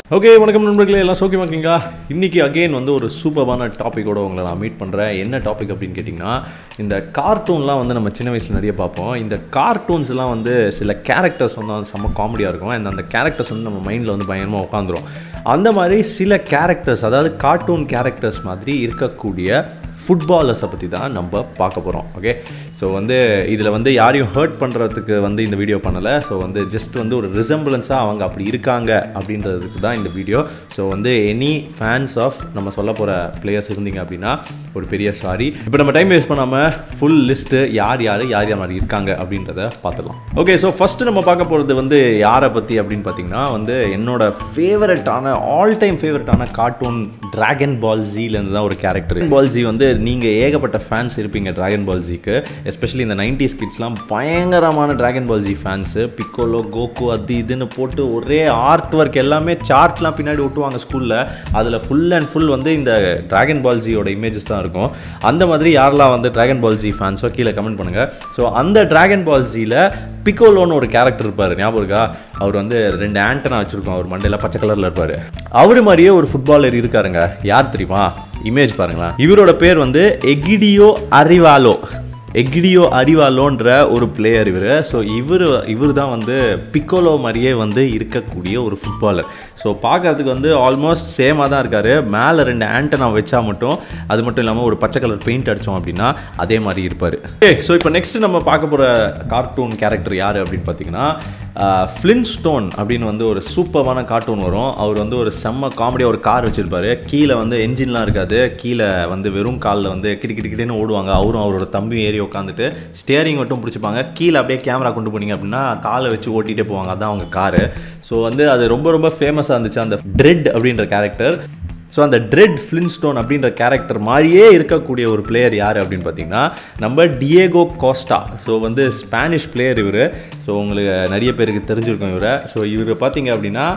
okay வணக்கம் நண்பர்களே எல்லாம் சோக்கியமா இருக்கீங்களா இன்னைக்கு அகைன் வந்து ஒரு சூப்பரான டாப்பிக்கோட உங்களை நான் மீட் பண்ணுறேன் என்ன டாபிக் அப்படின்னு கேட்டிங்கன்னா இந்த கார்ட்டூன்லாம் வந்து நம்ம சின்ன வயசில் நிறைய பார்ப்போம் இந்த கார்ட்டூன்ஸ்லாம் வந்து சில கேரக்டர்ஸ் வந்து அது செம்ம காமெடியாக இருக்கும் and அந்த கேரக்டர்ஸ் வந்து நம்ம மைண்டில் வந்து பயங்கரமாக உட்காந்துரும் அந்த மாதிரி சில கேரக்டர்ஸ் அதாவது கார்ட்டூன் கேரக்டர்ஸ் மாதிரி இருக்கக்கூடிய ஃபுட்பாலர்ஸை பற்றி தான் நம்ம பார்க்க போகிறோம் ஓகே ஸோ வந்து இதில் வந்து யாரையும் ஹர்ட் பண்ணுறதுக்கு வந்து இந்த வீடியோ பண்ணலை ஸோ வந்து ஜஸ்ட் வந்து ஒரு ரிசம்பிளன்ஸாக அவங்க அப்படி இருக்காங்க அப்படின்றதுக்கு தான் இந்த வீடியோ ஸோ வந்து எனி ஃபேன்ஸ் ஆஃப் நம்ம சொல்ல போகிற பிளேயர்ஸ் இருந்தீங்க அப்படின்னா ஒரு பெரிய சாரி இப்போ நம்ம டைம் வேஸ்ட் பண்ணாமல் ஃபுல் லிஸ்ட்டு யார் யார் யார் யார் மாதிரி இருக்காங்க அப்படின்றத பார்த்துடலாம் ஓகே ஸோ ஃபஸ்ட்டு நம்ம பார்க்க போகிறது வந்து யாரை பற்றி அப்படின்னு பார்த்தீங்கன்னா வந்து என்னோட ஃபேவரட்டான ஆல் டைம் ஃபேவரட்டான கார்ட்டூன் டிராகன் பால் ஜீலேருந்து தான் ஒரு கேரக்டர் பால் ஜி வந்து நீங்கள் ஏகப்பட்ட ஃபேன்ஸ் இருப்பீங்க டிராகன் பால் ஜிக்கு எஸ்பெஷலி இந்த நைன்டிஸ் கிட்ஸ்லாம் பயங்கரமான Dragon Ball Z fans Piccolo Goku அது இதுன்னு போட்டு ஒரே ஆர்ட் ஒர்க் எல்லாமே சார்ட்லாம் பின்னாடி ஒட்டுவாங்க ஸ்கூலில் அதில் ஃபுல் அண்ட் ஃபுல் வந்து இந்த டிராகன் பால் ஜியோட இமேஜஸ் தான் இருக்கும் அந்த மாதிரி யாரெல்லாம் வந்து டிராகன் பால் ஜி ஃபேன்ஸோ கீழே கமெண்ட் பண்ணுங்கள் ஸோ அந்த டிராகன் பால் ஜியில் பிக்கோலோன்னு ஒரு கேரக்டர் இருப்பார் ஞாபகம் இருக்கா அவர் வந்து ரெண்டு ஆண்டனா வச்சுருக்கோம் அவர் மண்டையில் பச்சை கலரில் இருப்பார் அவர் மாதிரியே ஒரு ஃபுட்பாலர் இருக்காருங்க யார் தெரியுமா இமேஜ் பாருங்களேன் இவரோட பேர் வந்து எகிடியோ அரிவாலோ எகிடியோ அரிவாலோன்ற ஒரு பிளேயர் இவர் ஸோ இவர் இவர் தான் வந்து பிக்கோலோ மாதிரியே வந்து இருக்கக்கூடிய ஒரு ஃபுட்பாலர் ஸோ பார்க்கறதுக்கு வந்து ஆல்மோஸ்ட் சேமாக தான் இருக்கார் மேலே ரெண்டு ஆண்டனா வச்சா மட்டும் அது மட்டும் இல்லாமல் ஒரு பச்சை கலர் பெயிண்ட் அடித்தோம் அப்படின்னா அதே மாதிரி இருப்பார் ஓகே ஸோ இப்போ நெக்ஸ்ட் நம்ம பார்க்க போகிற கார்ட்டூன் கேரக்டர் யார் அப்படின்னு பார்த்தீங்கன்னா ஃப்ளின் ஸ்டோன் அப்படின்னு வந்து ஒரு சூப்பரான கார்ட்டூன் வரும் அவர் வந்து ஒரு செம்ம காமெடியாக ஒரு கார் வச்சுருப்பாரு கீழே வந்து என்ஜின்லாம் இருக்காது கீழே வந்து வெறும் காலில் வந்து கிடி கிடி கிடின்னு ஓடுவாங்க அவரும் அவரோட தம்பி ஏறி உட்காந்துட்டு ஸ்டியரிங் மட்டும் பிடிச்சிப்பாங்க கீழே அப்படியே கேமரா கொண்டு போனீங்க அப்படின்னா காலை வச்சு ஓட்டிகிட்டே போவாங்க அதான் அவங்க காரு ஸோ வந்து அது ரொம்ப ரொம்ப ஃபேமஸாக இருந்துச்சு அந்த ட்ரெட் அப்படின்ற கேரக்டர் ஸோ அந்த ட்ரெட் ஃப்ளின்ஸ்டோன் அப்படின்ற கேரக்டர் மாதிரியே இருக்கக்கூடிய ஒரு பிளேயர் யார் அப்படின்னு பார்த்தீங்கன்னா நம்ம டியேகோ கோஸ்டா ஸோ வந்து ஸ்பானிஷ் பிளேயர் இவர் ஸோ உங்களுக்கு நிறைய பேருக்கு தெரிஞ்சிருக்கும் இவரை ஸோ இவர் பார்த்தீங்க அப்படின்னா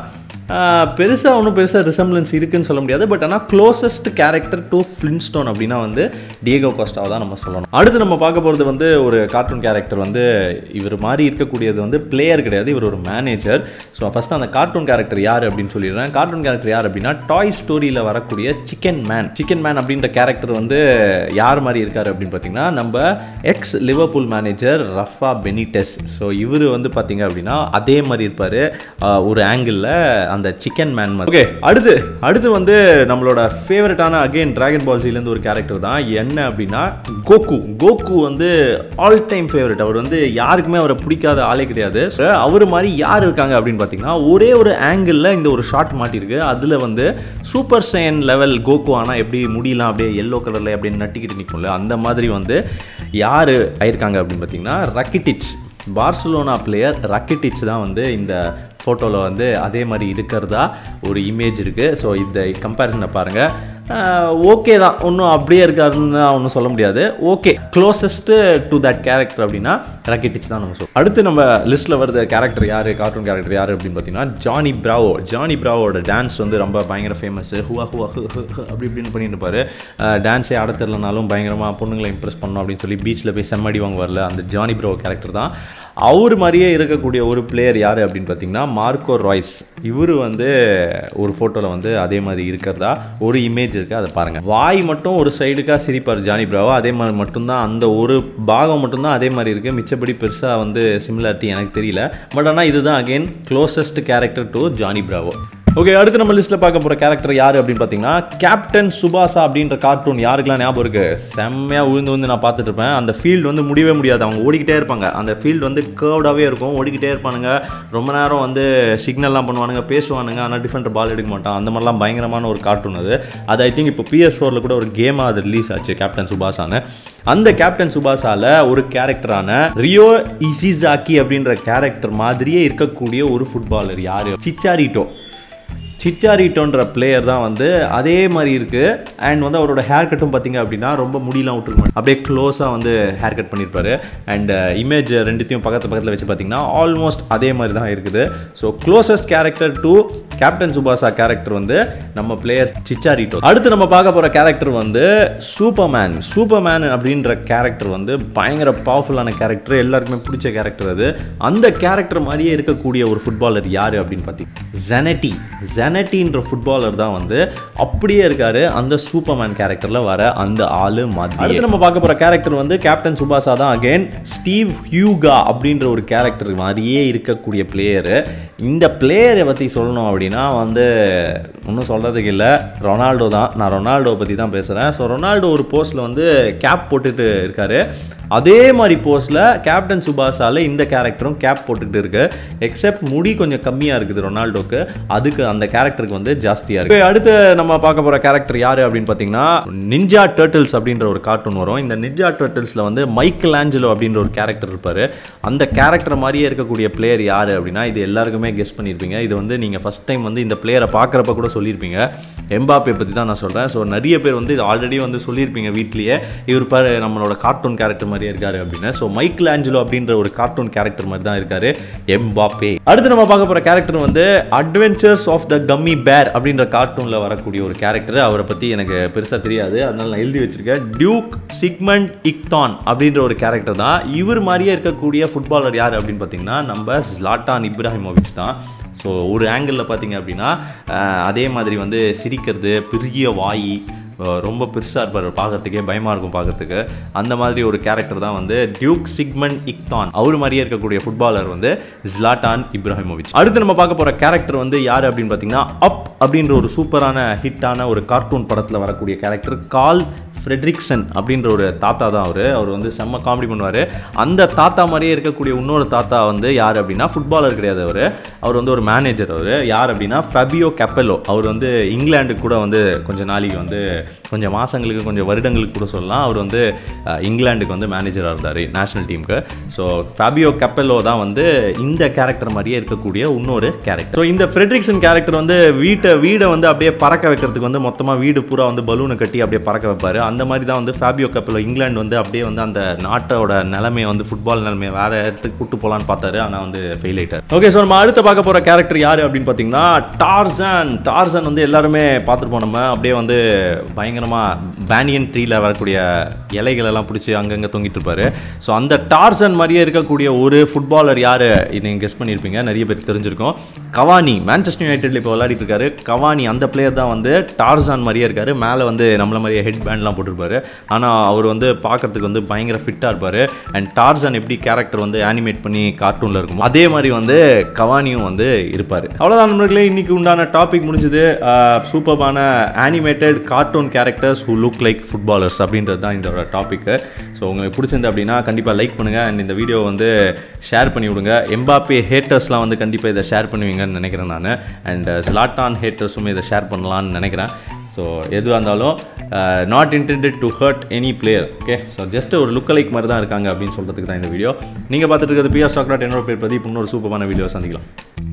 பெருசாக ஒன்றும் பெருசாக ரிசம்பிளன்ஸ் இருக்குன்னு சொல்ல முடியாது பட் ஆனால் க்ளோசஸ்ட் கேரக்டர் டு ஃப்ளின்ஸ்டோன் அப்படின்னா வந்து டியேகோ கோஸ்டாவை தான் நம்ம சொல்லணும் அடுத்து நம்ம பார்க்க போகிறது வந்து ஒரு கார்ட்டூன் கேரக்டர் வந்து இவர் மாதிரி இருக்கக்கூடியது வந்து பிளேயர் கிடையாது இவர் ஒரு மேனேஜர் ஸோ ஃபஸ்ட்டு அந்த கார்ட்டூன் கேரக்டர் யார் அப்படின்னு சொல்லிடுறேன் கார்ட்டூன் கேரக்டர் யார் அப்படின்னா டாய் ஸ்டோரியில் வரக்கூடிய சிக்கன் மேன் சிக்கன் மேன் அப்படின்ற கேரக்டர் வந்து யார் மாதிரி இருக்கார் அப்படின்னு பார்த்தீங்கன்னா நம்ம ex Liverpool manager Rafa Benitez so இவர் வந்து பார்த்தீங்க அப்படின்னா அதே மாதிரி இருப்பார் ஒரு ஆங்கிளில் அந்த சிக்கன் மேன் மாதிரி ஓகே அடுத்து அடுத்து வந்து நம்மளோட ஃபேவரட்டான அகெயின் டிராகன் பால்ஜிலேருந்து ஒரு கேரக்டர் தான் என்ன அப்படின்னா கோகு கோகு வந்து ஆல் டைம் ஃபேவரட் அவர் வந்து யாருக்குமே அவரை பிடிக்காத ஆளே கிடையாது அவர் மாதிரி யார் இருக்காங்க அப்படின்னு பார்த்தீங்கன்னா ஒரே ஒரு ஆங்கிளில் இந்த ஒரு ஷார்ட் மாட்டிருக்கு அதில் வந்து சூப்பர் சைன் லெவல் கோகு ஆனால் எப்படி முடியலாம் அப்படியே எல்லோ கலரில் அப்படியே நட்டிக்கிட்டு நிற்கும்ல அந்த மாதிரி வந்து யார் ஆயிருக்காங்க அப்படின்னு பார்த்தீங்கன்னா ரக்கிட்டிச் பார்சலோனா பிளேயர் ரக்கிட்டிச் தான் வந்து இந்த ஃபோட்டோவில் வந்து அதே மாதிரி இருக்கிறதா ஒரு இமேஜ் இருக்குது ஸோ இந்த கம்பேரிசனை பாருங்கள் ஓகே தான் ஒன்றும் அப்படியே இருக்காதுன்னு தான் ஒன்றும் சொல்ல முடியாது okay closest to that character அப்படின்னா ரக்கிட்டிச் தான் நம்ம சொல்லுவோம் அடுத்து நம்ம லிஸ்ட்டில் வருது கேரக்டர் யார் கார்ட்டூன் கேரக்டர் யார் அப்படின்னு பார்த்தீங்கன்னா ஜானி பிராவோ ஜானி பிராவோட டான்ஸ் வந்து ரொம்ப பயங்கர ஃபேமஸ் ஹுவா ஹுவா ஹு ஹு ஹு அப்படி இப்படின்னு பண்ணிட்டு இருப்பாரு டான்ஸே ஆட தெரிலனாலும் பயங்கரமாக பொண்ணுங்களை இம்ப்ரெஸ் பண்ணணும் அப்படின்னு சொல்லி பீச்சில் போய் செம்மடி வாங்க வரல அந்த ஜானி பிராவோ கேரக்டர் தான் அவர் மாதிரியே இருக்கக்கூடிய ஒரு பிளேயர் யார் அப்படின்னு பார்த்தீங்கன்னா மார்க்கோ ராய்ஸ் இவர் வந்து ஒரு ஃபோட்டோவில் வந்து அதே மாதிரி இருக்கிறதா ஒரு இமேஜ் இருக்குது அதை பாருங்கள் வாய் மட்டும் ஒரு சைடுக்காக சிரிப்பார் ஜானி பிராவோ அதே மாதிரி மட்டும்தான் அந்த ஒரு பாகம் மட்டும்தான் அதே மாதிரி இருக்குது மிச்சப்படி பெருசாக வந்து சிமிலாரிட்டி எனக்கு தெரியல பட் ஆனால் இதுதான் again closest character to Johnny Bravo okay அடுத்து நம்ம லிஸ்ட்டில் பார்க்க போகிற கேரக்டர் யார் அப்படின்னு பார்த்தீங்கன்னா கேப்டன் சுபாசா அப்படின்ற கார்ட்டூன் யாருக்கெல்லாம் ஞாபகம் இருக்குது செம்மையாக உழுந்து வந்து நான் பார்த்துட்டு இருப்பேன் அந்த ஃபீல்டு வந்து முடியவே முடியாது அவங்க ஓடிக்கிட்டே இருப்பாங்க அந்த ஃபீல்டு வந்து கேர்வ்டாகவே இருக்கும் ஓடிக்கிட்டே இருப்பானுங்க ரொம்ப நேரம் வந்து சிக்னல்லாம் பண்ணுவானுங்க பேசுவானுங்க ஆனால் டிஃபரெண்ட் பால் எடுக்க மாட்டான் அந்த மாதிரிலாம் பயங்கரமான ஒரு கார்ட்டூன் அது அது ஐ திங்க் இப்போ பிஎஸ் ஃபோரில் கூட ஒரு கேமாக அது ரிலீஸ் ஆச்சு கேப்டன் சுபாசான்னு அந்த கேப்டன் சுபாசால ஒரு கேரக்டரான ரியோ இசிசாக்கி அப்படின்ற கேரக்டர் மாதிரியே இருக்கக்கூடிய ஒரு ஃபுட்பாலர் யார் சிச்சாரிட்டோ சிச்சாரிட்டோன்ற பிளேயர் தான் வந்து அதே மாதிரி இருக்குது அண்ட் வந்து அவரோட ஹேர் கட்டும் பார்த்தீங்க அப்படின்னா ரொம்ப முடியெல்லாம் விட்டுருக்க மாட்டேன் அப்படியே க்ளோஸாக வந்து ஹேர் கட் பண்ணியிருப்பாரு அண்ட் இமேஜ் ரெண்டுத்தையும் பக்கத்து பக்கத்தில் வச்சு பார்த்தீங்கன்னா ஆல்மோஸ்ட் அதே மாதிரி தான் இருக்குது so closest character to Captain Tsubasa character வந்து நம்ம பிளேயர் சிச்சாரிட்டோ அடுத்து நம்ம பார்க்க போகிற கேரக்டர் வந்து சூப்பர்மேன் சூப்பர்மேன் அப்படின்ற கேரக்டர் வந்து பயங்கர பவர்ஃபுல்லான கேரக்டர் எல்லாருக்குமே பிடிச்ச கேரக்டர் அது அந்த கேரக்டர் மாதிரியே இருக்கக்கூடிய ஒரு ஃபுட்பாலர் யார் அப்படின்னு பார்த்தீங்கன்னா ஜெனட்டி ஜெனட்டின்ற ஃபுட்பாலர் தான் வந்து அப்படியே இருக்காரு அந்த சூப்பர்மேன் கேரக்டரில் வர அந்த ஆளு மாதிரி அடுத்து நம்ம பார்க்க போகிற கேரக்டர் வந்து கேப்டன் சுபாஷா தான் அகைன் ஸ்டீவ் ஹியூகா அப்படின்ற ஒரு கேரக்டர் மாதிரியே இருக்கக்கூடிய பிளேயரு இந்த பிளேயரை பற்றி சொல்லணும் அப்படின்னா வந்து ஒன்றும் சொல்கிறதுக்கு இல்லை ரொனால்டோ தான் நான் ரொனால்டோ பற்றி தான் பேசுகிறேன் ஸோ ரொனால்டோ ஒரு போஸ்ட்டில் வந்து கேப் போட்டுட்டு இருக்காரு அதே மாதிரி போஸ்ட்டில் கேப்டன் சுபாஷால இந்த கேரக்டரும் கேப் போட்டுக்கிட்டு இருக்கு எக்ஸப்ட் முடி கொஞ்சம் கம்மியாக இருக்குது ரொனால்டோக்கு அதுக்கு அந்த கேரக்டருக்கு வந்து ஜாஸ்தியாக இருக்குது அடுத்து நம்ம பார்க்க போகிற கேரக்டர் யார் அப்படின்னு பார்த்தீங்கன்னா நிஞ்சா டர்ட்டில்ஸ் அப்படின்ற ஒரு கார்ட்டூன் வரும் இந்த நிஞ்சா டர்ட்டில்ஸில் வந்து மைக்கேல் ஆஞ்சலோ அப்படின்ற ஒரு கேரக்டர் இருப்பார் அந்த கேரக்டர் மாதிரியே இருக்கக்கூடிய பிளேயர் யார் அப்படின்னா இது எல்லாருக்குமே கெஸ் பண்ணியிருப்பீங்க இது வந்து நீங்கள் ஃபஸ்ட் டைம் வந்து இந்த பிளேயரை பார்க்குறப்ப கூட சொல்லியிருப்பீங்க எம்பாப்பே பற்றி தான் நான் சொல்கிறேன் ஸோ நிறைய பேர் வந்து இது ஆல்ரெடி வந்து சொல்லியிருப்பீங்க வீட்லேயே இவர் பாரு நம்மளோட கார்ட்டூன் கேரக்டர் மாதிரியே இருக்காரு அப்படின்னு ஸோ மைக்கேல் ஆஞ்சலோ அப்படின்ற ஒரு கார்ட்டூன் கேரக்டர் மாதிரி தான் இருக்காரு எம்பாப்பே அடுத்து நம்ம பார்க்க போகிற கேரக்டர் வந்து அட்வென்ச்சர்ஸ் ஆஃப் த கம்மி பேர் அப்படின்ற கார்ட்டூனில் வரக்கூடிய ஒரு கேரக்டர் அவரை பற்றி எனக்கு பெருசாக தெரியாது அதனால நான் எழுதி வச்சிருக்கேன் டியூக் சிக்மண்ட் இக்டான் அப்படின்ற ஒரு கேரக்டர் தான் இவர் மாதிரியே இருக்கக்கூடிய ஃபுட்பாலர் யார் அப்படின்னு பார்த்தீங்கன்னா நம்ம ஸ்லாட்டான் இப்ராஹிமோவிச் தான் ஸோ ஒரு ஆங்கிளில் பார்த்தீங்க அப்படின்னா அஹ், அதே மாதிரி வந்து சிரிக்கிறது பெரிய வாய் அஹ், ரொம்ப பெருசாக இருப்பார் பார்க்கறதுக்கே பயமாக இருக்கும் பார்க்கறதுக்கு அந்த மாதிரி ஒரு கேரக்டர் தான் வந்து டியூக் சிக்மன் இக்டான் அவர் மாதிரியே இருக்கக்கூடிய ஃபுட்பாலர் வந்து ஜிலாட்டான் இப்ராஹிமோவிச் அடுத்து நம்ம பார்க்க போகிற கேரக்டர் வந்து யார் அப்படின்னு பார்த்தீங்கன்னா அப் அப்படின்ற ஒரு சூப்பரான ஹிட்டான ஒரு கார்ட்டூன் படத்தில் வரக்கூடிய கேரக்டர் கால் ஃப்ரெட்ரிக்சன் அப்படின்ற ஒரு தாத்தா தான் அவர் அவர் வந்து செம்ம காமெடி பண்ணுவார் அந்த தாத்தா மாதிரியே இருக்கக்கூடிய இன்னொரு தாத்தா வந்து யார் அப்படின்னா ஃபுட்பாலர் கிடையாது அவர் அவர் வந்து ஒரு மேனேஜர் அவர் யார் அப்படின்னா ஃபபியோ கெப்பலோ அவர் வந்து இங்கிலாந்துக்கு கூட வந்து கொஞ்சம் நாளைக்கு வந்து கொஞ்சம் மாதங்களுக்கு கொஞ்சம் வருடங்களுக்கு கூட சொல்லலாம் அவர் வந்து அஹ், இங்கிலாந்துக்கு வந்து மேனேஜராக இருந்தார் நேஷனல் டீமுக்கு ஸோ ஃபேபியோ கெப்பலோ தான் வந்து இந்த கேரக்டர் மாதிரியே இருக்கக்கூடிய இன்னொரு கேரக்டர் ஸோ இந்த ஃப்ரெட்ரிக்சன் கேரக்டர் வந்து வீட்டை வீடை வந்து அப்படியே பறக்க வைக்கிறதுக்கு வந்து மொத்தமாக வீடு பூரா வந்து பலூனை கட்டி அப்படியே பறக்க வைப்பார் அந்த மாதிரி தான் வந்து ஃபேபியோ கப்பலோ இங்கிலாந்து வந்து அப்படியே வந்து அந்த நாட்டோட நிலைமையை வந்து ஃபுட்பால் நிலைமையை வேற இடத்துக்கு கூட்டு போகலான்னு பார்த்தாரு ஆனால் வந்து ஃபெயில் ஆயிட்டார் ஓகே ஸோ நம்ம அடுத்து பார்க்க போகிற கேரக்டர் யார் அப்படின்னு பார்த்தீங்கன்னா டார்சன் டார்சன் வந்து எல்லாருமே பார்த்துருப்போம் நம்ம அப்படியே வந்து பயங்கரமாக பேனியன் ட்ரீல வரக்கூடிய இலைகள் எல்லாம் பிடிச்சி அங்கங்கே தொங்கிட்டு இருப்பாரு ஸோ அந்த டார்சன் மாதிரியே இருக்கக்கூடிய ஒரு ஃபுட்பாலர் யார் இது நீங்கள் கெஸ் பண்ணியிருப்பீங்க நிறைய பேர் தெரிஞ்சிருக்கும் கவானி மான்செஸ்டர் யுனைடெட்ல இப்போ விளையாடிட்டு இருக்காரு கவானி அந்த பிளேயர் தான் வந்து டார்சான் மாதிரியே இருக்காரு மேலே வந்து நம்மள மாதிரியே ஹெட் பேண்ட்லாம் போட்டிருப்பாரு ஆனால் அவர் வந்து பார்க்கறதுக்கு வந்து பயங்கர ஃபிட்டாக இருப்பார் அண்ட் டார்சான் எப்படி கேரக்டர் வந்து ஆனிமேட் பண்ணி கார்ட்டூனில் இருக்கும் அதே மாதிரி வந்து கவானியும் வந்து இருப்பார் அவ்வளோதான் நண்பர்களே இன்னைக்கு உண்டான டாபிக் முடிஞ்சது சூப்பர்பான animated cartoon characters who look like footballers அப்படின்றது தான் இதோட டாப்பிக்கு ஸோ உங்களுக்கு பிடிச்சிருந்து அப்படின்னா கண்டிப்பாக லைக் பண்ணுங்கள் அண்ட் இந்த வீடியோ வந்து ஷேர் பண்ணி விடுங்க எம்பாப்பே ஹேட்டர்ஸ்லாம் வந்து கண்டிப்பாக இதை ஷேர் பண்ணுவீங்கன்னு நினைக்கிறேன் நான் அண்ட் ஸ்லாட்டான் ஹேட்டர்ஸும் இதை ஷேர் பண்ணலான்னு நினைக்கிறேன் ஸோ எதுவாக இருந்தாலும் not intended to hurt any player okay so just ஒரு லுக் லைக் மாதிரி தான் இருக்காங்க அப்படின்னு சொல்கிறதுக்கு தான் இந்த வீடியோ நீங்கள் பார்த்துட்டு இருக்கிறது பிஆர் சாக்ராட் என்னோட பேர் பிரதீப் இன்னொரு சூப்பரான வீடியோ சந்திக்கலாம்